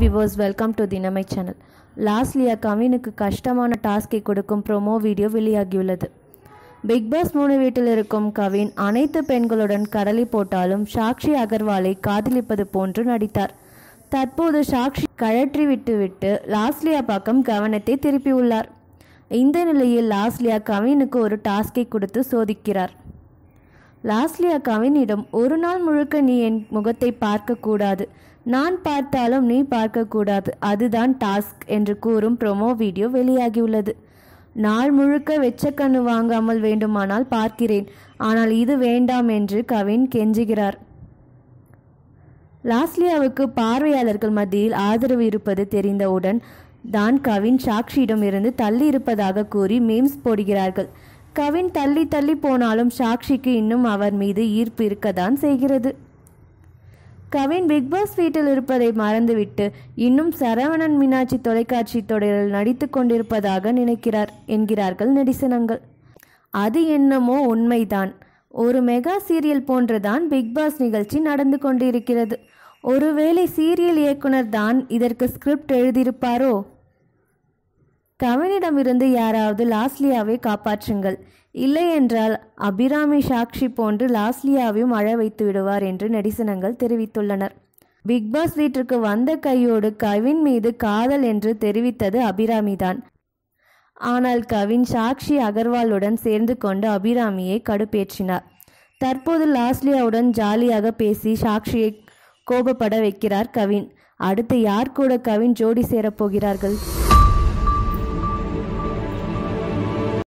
viewers welcome to தினமை channel Losliya கவினுக்கு கஷ்டமான டாஸ்கை கொடுக்கும் ப்ரோமோ வீடியோ வெளியாகியுள்ளது பிக் பாஸ் மூணு வீட்டில் இருக்கும் கவின் அனைத்து பெண்களுடன் கடலை போட்டாலும் சாக்ஷி அகர்வாலை காதலிப்பது போன்று நடித்தார் தற்போது சாக்ஷி கழற்றி விட்டுவிட்டு லாஸ்லியா பக்கம் கவனத்தை திருப்பியுள்ளார் இந்த நிலையில் லாஸ்லியா கவினுக்கு ஒரு டாஸ்கை கொடுத்து சோதிக்கிறார் லாஸ்லியா கவினிடம் ஒரு நாள் முழுக்க நீ என் முகத்தை பார்க்கக்கூடாது நான் பார்த்தாலும் நீ பார்க்கக்கூடாது அதுதான் டாஸ்க் என்று கூறும் ப்ரோமோ வீடியோ வெளியாகியுள்ளது நாள் முழுக்க வெச்சக்கண்ணு வாங்காமல் வேண்டுமானால் பார்க்கிறேன் ஆனால் இது வேண்டாம் என்று கவின் கெஞ்சுகிறார் லாஸ்லியாவுக்கு பார்வையாளர்கள் மத்தியில் ஆதரவு இருப்பது தெரிந்தவுடன் தான் கவின் சாக்ஷியிடம் இருந்து தள்ளி இருப்பதாக கூறி மீம்ஸ் போடுகிறார்கள் கவின் தள்ளி தள்ளி போனாலும் சாக்ஷிக்கு இன்னும் அவர் மீது ஈர்ப்பு இருக்கத்தான் செய்கிறது கவின் பிக் பாஸ் வீட்டில் இருப்பதை மறந்துவிட்டு இன்னும் சரவணன் மீனாட்சி தொலைக்காட்சி தொடரில் நடித்து கொண்டிருப்பதாக நினைக்கிறார் என்கிறார்கள் நெடிசனங்கள் அது என்னமோ உண்மைதான் ஒரு மெகா சீரியல் போன்றுதான் பிக் பாஸ் நிகழ்ச்சி நடந்து கொண்டிருக்கிறது ஒருவேளை சீரியல் இயக்குனர் தான் இதற்கு ஸ்கிரிப்ட் எழுதியிருப்பாரோ கவினிடமிருந்து யாராவது லாஸ்லியாவை காப்பாற்றுங்கள் இல்லை என்றால் அபிராமி சாக்ஷி போன்று லாஸ்லியாவையும் அழ வைத்து விடுவார் என்று நெடிசனங்கள் தெரிவித்துள்ளனர் பிக் பாஸ் வீட்டிற்கு வந்த கையோடு கவின் மீது காதல் என்று தெரிவித்தது அபிராமிதான் ஆனால் கவின் சாக்ஷி அகர்வாலுடன் சேர்ந்து கொண்டு அபிராமியை கடுப்பேற்றினார் தற்போது லாஸ்லியாவுடன் ஜாலியாக பேசி சாக்ஷியை கோபப்பட வைக்கிறார் கவின் அடுத்து யார் கூட கவின் ஜோடி சேரப்போகிறார்கள்